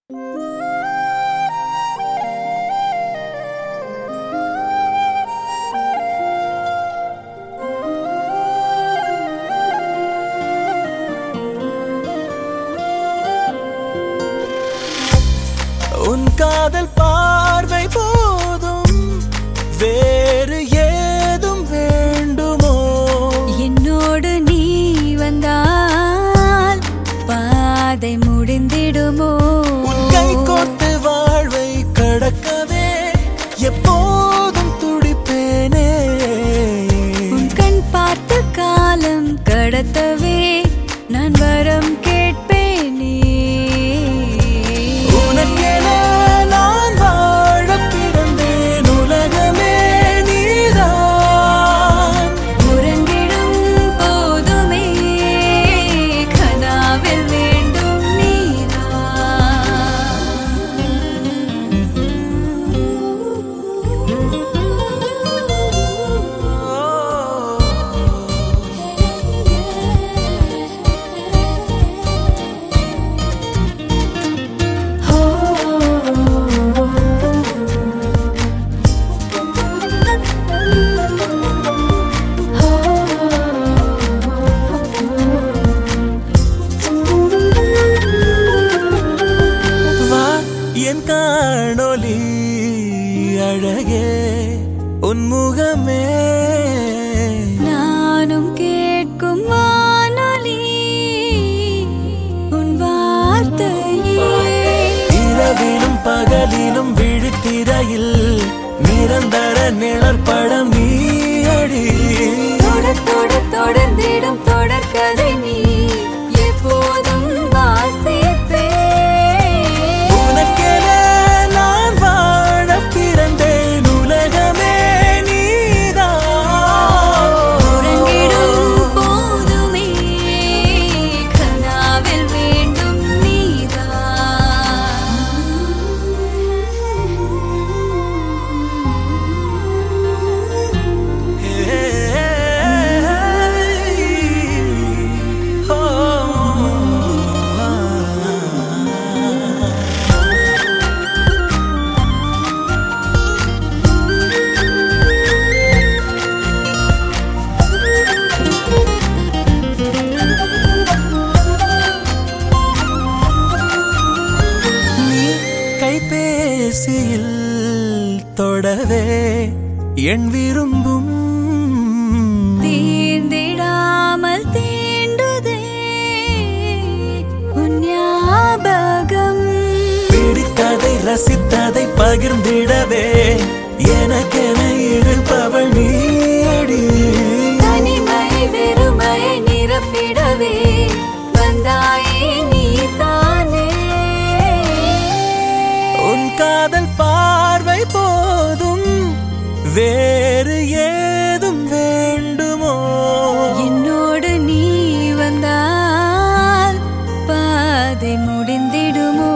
உன் காதல் பார்வை போதும் வேறு ஏதும் வேண்டுமோ என்னோடு நீ வந்தால் பாதை முடிந்திடுமோ உன் கை கோர்த்து வாழ்வை கடக்கவே எப்போதும் துடிப்பேனே உன் கண் பார்த்து காலம் கடத்தவே நான் வரம் கேட்பேனே உனக்கென நான் வாழப் பிறந்தேன் உலகமே நீதான் உறங்கிடும் போதுமே கனாவில் வேண்டும் வா என் காணொலி அழகே உன் முகமே நானும் கேட்கும் வானொலி உன் வார்த்தையே இரவிலும் பகலிலும் விழித்திரையில் நிரந்தர நிழற்படம் நீ அடி தொடர் தொடர் தொடர்ந்திடும் தொடர்கதை நீ எப்போதும் வாசிப்பே உனக்கென நான் வாழப் பிறந்தேன் உலகமே நீதான் உறங்கிடும் போதுமே கனாவில் வேண்டும் நீதான் நீ கைபேசியில் தொடவே என் விரும்பும் தீண்டிடாமல் தீண்டுதே உன் ஞாபகம் பிடித்ததை ரசித்ததை பகிர்ந்திடவே எனக்கென இருப்பவள் நீடி தனிமை வெறுமை நிரப்பிடவே வந்தாயே நீ தானே உன் காதல் பார்வை போதும் வேறு ஏதும் வேண்டுமோ என்னோடு நீ வந்தால் பாதை முடிந்திடுமோ